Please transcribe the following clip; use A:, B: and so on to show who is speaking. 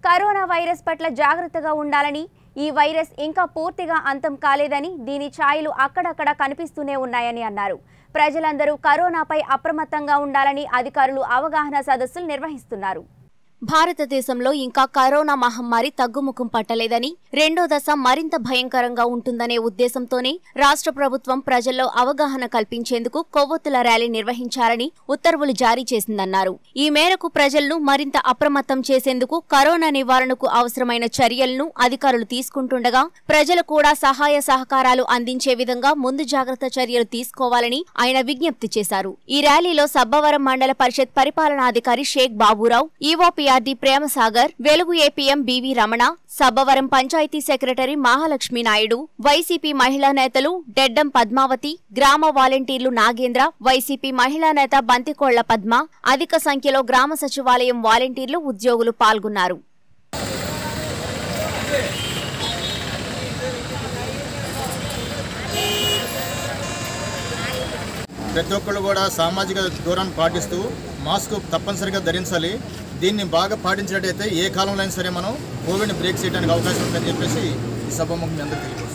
A: Corona virus పట్ల జాగ్రత్తగా ఉండాలని ఈ వైరస్ ఇంకా పూర్తిగా అంతం కాలేదని దీని ఛాయలు అక్కడక్కడ కనిపిస్తూనే ఉన్నాయని అన్నారు ప్రజలందరూ కరోనాపై అప్రమత్తంగా ఉండాలని అధికారులు అవగాహన సదస్సులు నిర్వహిస్తున్నారు భారతదేశంలో ఇంకా కరోనా మహమ్మారి తగ్గుముఖం పట్టలేదని రెండో దశ మరింత భయంకరంగా ఉంటుందనే ఉద్దేశంతోనే రాష్ట్ర ప్రభుత్వం ప్రజల్లో అవగాహన కల్పించేందుకు కొవ్వొత్తుల ర్యాలీ నిర్వహించాలని ఉత్తర్వులు జారీ చేసిందన్నారు ఈ మేరకు ప్రజలను మరింత అప్రమత్తం చేసేందుకు కరోనా నివారణకు అవసరమైన చర్యలను అధికారులు తీసుకుంటుండగా ప్రజలు కూడా సహాయ సహకారాలు అందించే విధంగా ముందు జాగ్రత్త చర్యలు తీసుకోవాలని ఆయన విజ్ఞప్తి చేశారు ఈ ర్యాలీలో సబ్బవరం మండల పరిషత్ పరిపాలనాధికారి Sheikh Baburao EOPRD Premasagar Velugu APM BV Ramana Sabbavaram panchayat secretary Mahalakshmi Naidu YCP మహిళా నేతలు డెడ్డం పద్మావతి గ్రామ వాలంటీర్లు నాగేంద్ర వైసీపీ మహిళా నేత బంతికోళ్ల పద్మ అధిక సంఖ్యలో గ్రామ సచివాలయం వాలంటీర్లు ఉద్యోగులు పాల్గొన్నారు
B: ప్రతి ఒక్కళ్ళు కూడా సామాజిక దూరాన్ని పాటిస్తూ మాస్క్ తప్పనిసరిగా ధరించాలి దీన్ని బాగా పాటించినట్టయితే ఏ కాలంలో అయినా సరే మనం కోవిడ్ని బ్రేక్ చేయడానికి అవకాశం ఉందని చెప్పేసి ఈ సభ మీ అందరికీ తెలియజేస్తున్నాను.